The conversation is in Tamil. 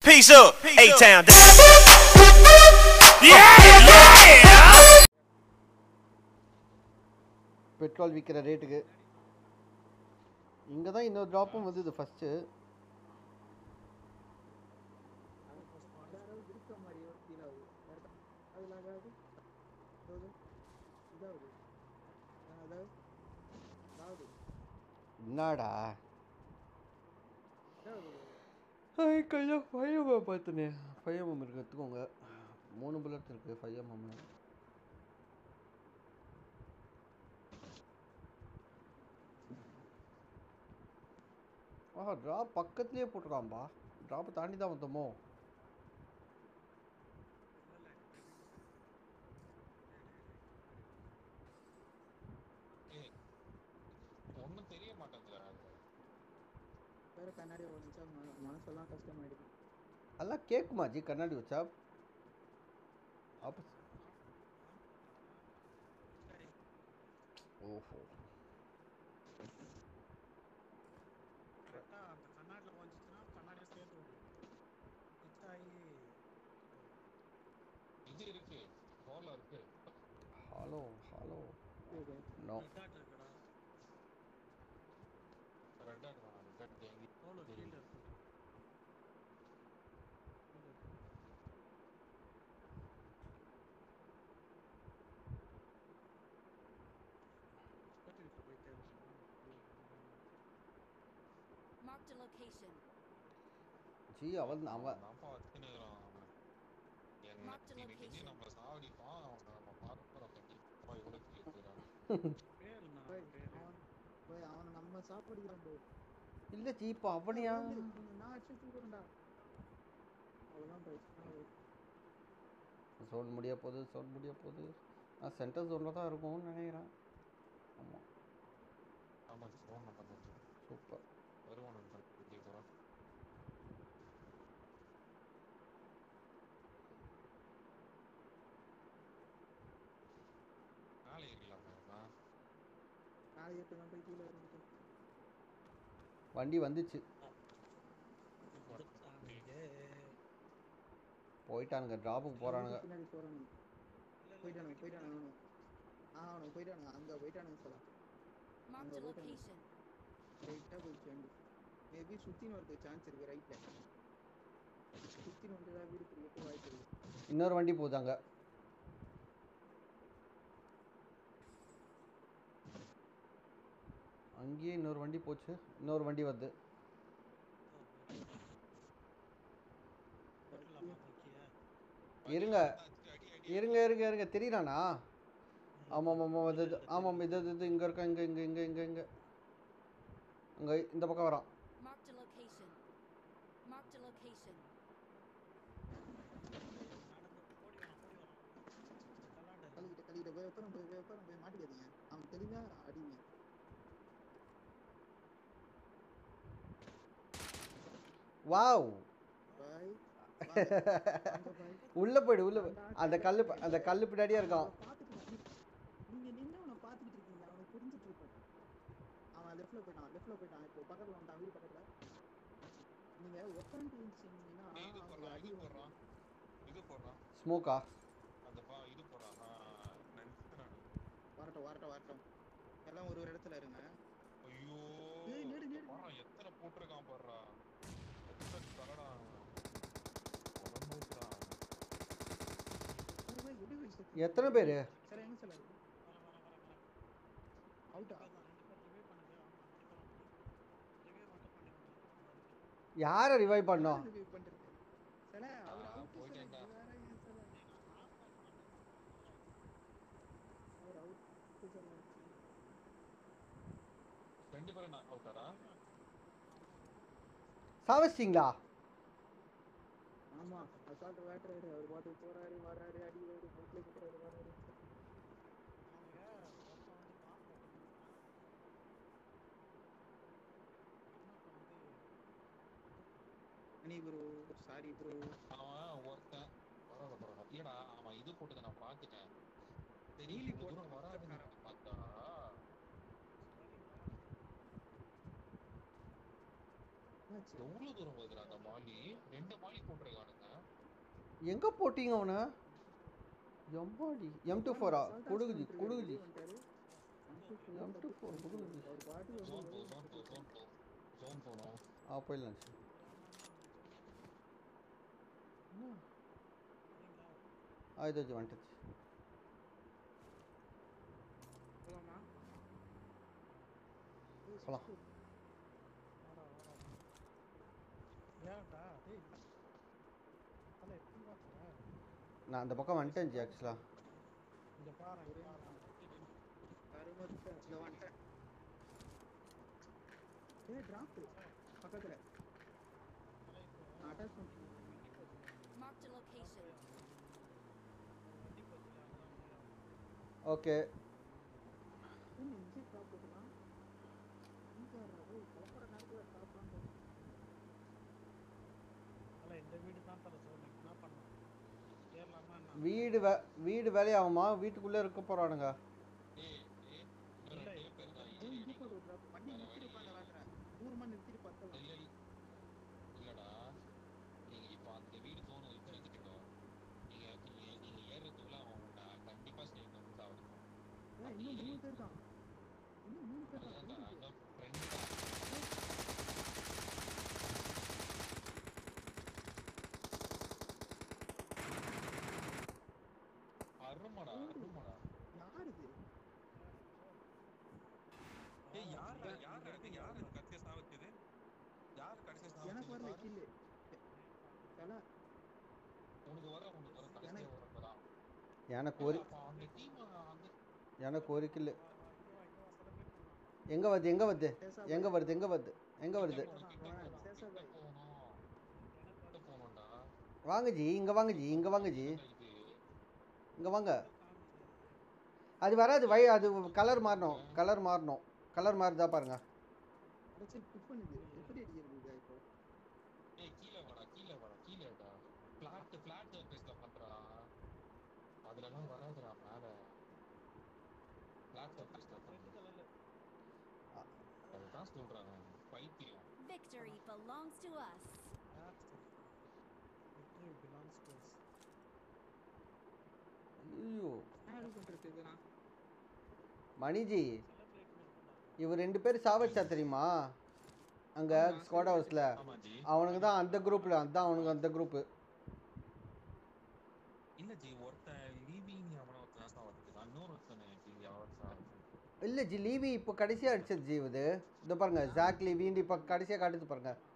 Peace up, A-Town. Yeah, yeah. Petrol விற்கிற ரேட்டுக்கு இங்கே தான் இன்னொரு ட்ராப்பும் வந்தது ஃபஸ்ட்டு இருக்க மாதிரி ஒரு ஃபீல் ஆகுது அதில் அதாவது அதாவது இதாகுது அதாவது அதாவது என்னடா இதாகுது ஐ கையா ஃபைவ் எம்எம் பார்த்துனே ஃபைவ் எம்எம் இருக்கு எடுத்துக்கோங்க மூணு புல்லட் இருக்குது ஃபைவ் எம்எம் ஆஹா ட்ராப் பக்கத்துலேயே போட்டுருக்கான்பா ட்ராப்பை தாண்டி தான் வந்தோமோ ஒன்றும் தெரிய மாட்டேங்குதுல வேற கண்ணாடி ஒழிச்சா ம மனசெல்லாம் கஷ்டமாயிடுது அதெல்லாம் கேட்குமா ஜி கண்ணாடி வச்சா ஆப்போசிட் ஓஹோ கரெக்டாக அந்த கண்ணாடியில் வந்துச்சுன்னா கண்ணாடியை சேர்த்து விடும் ஃபிக்ஸ் ஆகி இது இருக்கு ஹோல்ல இருக்கு hello hello okay no red dot இருக்குடா ரெட் டாட் வேணாம் ரெட் டாட் எங்க தோல் கீழே இருக்கு ஸ்பெட்டிலுக்கு போய் தேவை Marked a location. ஜி அவன் அவன் தான்ப்பா வச்சுக்கிறான் அவன் என்ன Marked a இன்னைக்கு location. நம்ம சாவடிப்பான் அவன் நம்ம பார்க்க கண்டிப்பா எவ்வளவு கேட்கிறான் பேர் நான் போய் பேர் அவன் போய் அவனை நம்ம சாப்பிடுகிறான் bro. இல்லை ஜி இப்போ அவனையா வந்து, நான் அடிச்சு தூக்குறேன்டா அவ்வளோதான் போய் சோன் முடிய போகுது சோன் முடிய போகுது நான் சென்டர் ஜோனில் தான் இருக்கும்னு நினைக்கிறேன் ஆமாம் ஆமா ஃபோன் நம்ம கொஞ்சம் சூப்பர் வருவான் கேட்குறான் மேலே ஏறிடலாமா நாளை எட்டு தான் போய் கீழே இருந்துட்டேன் வண்டி வந்துச்சு போயிட்டானுங்க ட்ராப்புக்கு போகிறானுங்க பின்னாடி போறானுங்க போயிட்டானுங்க போயிட்டானுங்க அவனுங்க ஆ அவனுங்க போயிட்டானுங்க அங்கே போயிட்டானுங்க சொல்ல Marked a location. ரைட்டாக போயிடுச்சு வண்டி மேபி சுற்றின்னு வரதுக்கு சான்ஸ் இருக்கு ரைட்டில் சுற்றின்னு வந்து தான் வீடு பிடிக்க வாய்ப்பு இருக்கு இன்னொரு வண்டி போகுதாங்க அங்கேயே இன்னொரு வண்டி போச்சு இன்னொரு வண்டி வருது இருங்க இருங்க இருங்க இருங்க தெரியறானா ஆமாம் ஆமாம் இது இது ஆமாம் இது இது இது இங்கே இருக்கா இங்கே இங்கே இங்கே இங்கே இங்கே அங்கே இந்த பக்கம் வரான் Marked a location. Marked a location. கழுவிட்ட கழுவிட்ட போய் உட்காரம் போய் போய் உட்காரம் போய் மாட்டிக்காதீங்க அவன் தெளிவாக அடிங்க வாவ் பாய் வாங்க பாய் உள்ளே போயிடு உள்ளே போய் அந்த கல் அந்த கல் பின்னாடியே இருக்கான் பார்த்துட்டு நீங்க நின்று அவனை பார்த்துக்கிட்டு இருக்கீங்க அவனை புரிஞ்சுட்டு இருப்பான் அவன் லெஃப்ட்ல போயிட்டான் லெஃப்ட்ல போயிட்டான் இப்போ பக்கத்துல வந்துட்டான் வீடு பக்கத்துல நீங்க உட்காந்து இருந்துச்சீங்கன்னா ஏய், இது அவனுக்கு போடுறான் அடி இது வரும். போடுறான் இது போடுறான் ஸ்மோக்கா அந்த பா இது போடுறான் நினைச்சுக்கிறான் வரட்டும் வரட்டும் வரட்டும் எல்லாம் ஒரு ஒரு இடத்துல இருங்க ஐயோ ஏய், நேடு, நேடு. பாரு எத்தனை போட்டிருக்கான் பாருடா எத்தனை தலடா உடம்புக்குறான் ஒரு பாய் எடு வயசு எத்தனை பேர் சார் எங்க சார் அவுட்டா யாரை ரிவைவ் பண்ணோம் ரிவ்யூ பண்ணிட்டு சில அவர் ஆ, அவுட் போயிட்டேன்டா. வேற ஏன் சில அவர் அவுட் சில ரெண்டு பேரும் நான் அவுட்டாரா சாவச்சிங்களா ஆமா அசால்ட் வேட்டுறாரு அவர் பாட்டு போறாரு வர்றாரு அடிவாரு பைக்ல போறாரு வர்றாரு அனி ப்ரோ சாரி ப்ரோ அவன் ஒருத்தன் பரவாயில்ல பரவாயில்ல இல்லடா அவன் இது போட்டதை நான் பார்த்துட்டேன் சரி நீலி இவ்வளவு போட்ட தூரம் வராதுன்னு பார்த்தா என்னாச்சு எவ்வளவு தூரம் வருதுடா அந்த மாலி ரெண்டு மாலி போட்டு எங்கே போட்டீங்க அவனை எம்பாடி எம் டூ ஃபோரா கொடுக்குஜி கொடுக்குஜி எம் டூ ஃபோர் கொடுக்குஜி ஒரு பாட்டு ஜோன் போ ஜோன் போ ஜோன் போ ஜோன் போகணும் ஆ போயிடலாம் சார் ஆ இது வச்சு வந்துட்டுச்சு போலாமா போகலாம் வாடா வாடா ஏன்டா டேய் தலை எப்படி பார்க்குற நான் அந்த பக்கம் வந்துட்டேன் ஜி ஆக்சுவலாக இங்க பாரு இங்க பாரு கருமத்தை இங்க வந்துட்டேன் ஏய் டிராப் பக்கத்துல அட்டாச் பண்ணி Marked a location. ஓகே என்ன இங்கே டிராப் போட்டுலாம் இங்க வர்றது கலப்பட நேரத்துல டிராப் பண்ணுறோம் தலை இந்த வீடு தான் தலை சொல்லு என்ன பண்ணலாம் ஏறலாமா என்ன வீடு வே வீடு வேலையாகுமா வீட்டுக்குள்ளே இருக்க போகிறானுங்க ஏய் ஏய் இன்னும் இல்ல, ரெண்டே பேர் தான் ஏய் ஏறி இங்கே போட்டு டிராப் பண்ணி நிறுத்திட்டு உட்காந்துறாங்க தூரமா நிறுத்திட்டு பார்த்தலாம் இல்ல இல்ல- இல்லடா நீங்க இப்போ அந்த வீடு தோணு வச்சுக்கிட்டோம் நீங்க நீங்க நீங்க ஏறுறதுக்குள்ள அவன் உன்னை கண்டிப்பா ஸ்னேக் வந்து சாவடிக்கும் ஏய் இன்னும் மூணு பேர் தான் இன்னும் மூணு பேர் தான் அதுதான்டா தெரியுது. இன்னும் ஃப்ரெண்ட் தான் அருமடா அருமடா யார் இது ஏய் யார் யார் அது யார் அது கடைசியா சாவச்சது யார் கடைசியா எனக்கு வரல சாவச்சது கில்லு தலை உனக்கு வர உனக்கு வர கடைசியா வரப்பதான் எனக்கு ஒரு அப்ப அந்த டீம் அந்த எனக்கு ஒரு கில்லு இங்க வா இங்க வா சில பேர் பண்ணலாம் எங்கே வருது எங்கே வருது சேசா எங்கே வருது எங்கே வருது எங்கே வருது கிட்ட போகணும், கிட்ட சேசா போகணும், பாய். கிட்ட போகணும். கிட்ட போகணும்டா. வாங்க ஜி இங்கே வாங்க ஜி இங்கே வாங்க ஜி இது இங்கே வாங்க அது வராது வை அது கலர் மாறணும் கலர் மாறணும் கலர் மாறுதா பாருங்க சரி புக் பண்ணுது எப்படி அடிக்கிறது இது இப்போ ஏய் கீழே வாடா கீழே வாடா கீழே வாடா ஃபிளாட் ஃபிளாட் சர்ஃபேஸ்ல பண்றா அதுலலாம் வராதுடா மேல ஃபிளாட் சர்ஃபேஸ்ல ரெட் பண்றா கலர்ல அதுதான் சொல்றேன் பைத்தியம் Victory belongs to us. Victory belongs to us ஐயோ ஆட் பண்றது இதுனா மணிஜி செலிப்ரேட் பண்ணலாம் இவர் ரெண்டு பேர் சாவச்சா தெரியுமா அங்கே ஸ்குவாட் ஹவுஸில் ஆமா ஜி அவனுக்கு தான் அந்த குரூப்பில் அதான் அவனுக்கு அந்த குரூப்பு இல்ல ஜி ஒருத்தன் லீவிங் அவன ஒருத்தன் தான் வருது நான் இன்னொரு ஒருத்தன் ஜி அவர் இல்லை ஜி லீவி இப்போ கடைசியாக அடிச்சது ஜி இது இதோ பாருங்க ஜாக் லீவின்னு இப்போ கடைசியாக காட்டுது பாருங்க